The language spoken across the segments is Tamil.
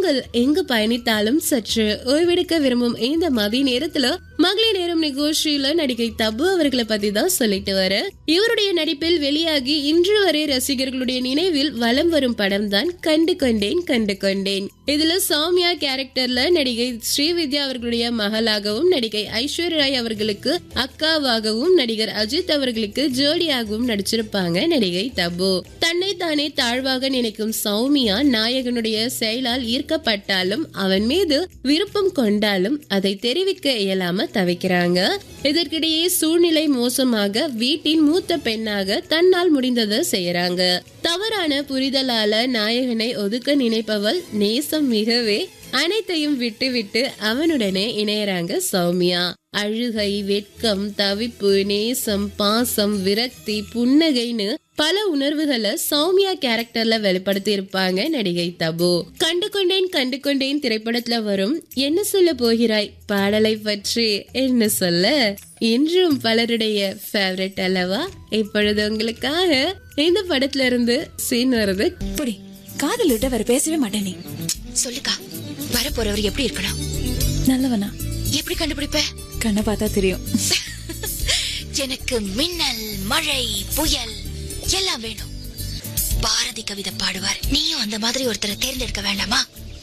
தாங்கள் எங்கு பயணித்தாலும் சற்று ஓய்வெடுக்க விரும்பும் இந்த மதிய நேரத்துல மகளிர் நேரம் நிகழ்ச்சியில நடிகை தபு அவர்களை பத்தி தான் சொல்லிட்டு வர இவருடைய நடிப்பில் வெளியாகி இன்று வரை ரசிகர்களுடைய நினைவில் வலம் வரும் படம் தான் கண்டு கொண்டேன் கண்டு கொண்டேன் இதுல சௌமியா கேரக்டர்ல நடிகை ஸ்ரீவித்யா அவர்களுடைய மகளாகவும் நடிகை ஐஸ்வர்யா ராய் அவர்களுக்கு அக்காவாகவும் நடிகர் அஜித் அவர்களுக்கு ஜோடியாகவும் நடிச்சிருப்பாங்க நடிகை தபு தன்னை தானே தாழ்வாக நினைக்கும் சௌமியா நாயகனுடைய செயலால் ஈர்க்கப்பட்டாலும் அவன் மீது விருப்பம் கொண்டாலும் அதை தெரிவிக்க இயலாம தவிக்கிறாங்க இதற்கிடையே சூழ்நிலை மோசமாக வீட்டின் மூத்த பெண்ணாக தன்னால் முடிந்ததை செய்யறாங்க தவறான புரிதலால நாயகனை ஒதுக்க நினைப்பவள் நேசம் மிகவே அனைத்தையும் விட்டுவிட்டு அவனுடனே இணையறாங்க சௌமியா அழுகை வெட்கம் தவிப்பு நேசம் பாசம் விரக்தி புன்னகைன்னு பல உணர்வுகளை சௌமியா கேரக்டர்ல வெளிப்படுத்தி இருப்பாங்க நடிகை தபு கண்டு கொண்டேன் கண்டு கொண்டேன் திரைப்படத்துல வரும் என்ன சொல்ல போகிறாய் பாடலை பற்றி என்ன சொல்ல இன்றும் பலருடைய ஃபேவரட் அல்லவா இப்பொழுது உங்களுக்காக இந்த படத்துல இருந்து சீன் வருது புடி காதல் விட்ட வேற பேசவே மாட்டேன் நீ சொல்லுக்கா வரப்போறவர் எப்படி இருக்கணும் நல்லவனா எப்படி கண்டுபிடிப்ப கண்ணை பார்த்தா தெரியும் எனக்கு மின்னல் மழை புயல் எல்லாம் வேணும் பாரதி கவிதை பாடுவார் நீயும் அந்த மாதிரி ஒருத்தரை தேர்ந்தெடுக்க வேண்டாமா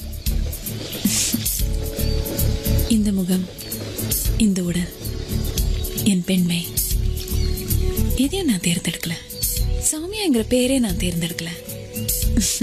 இந்த முகம் இந்த உடல் என் பெண்மை எதையும் நான் தேர்ந்தெடுக்கல சௌமியாங்கிற பேரே நான் தேர்ந்தெடுக்கல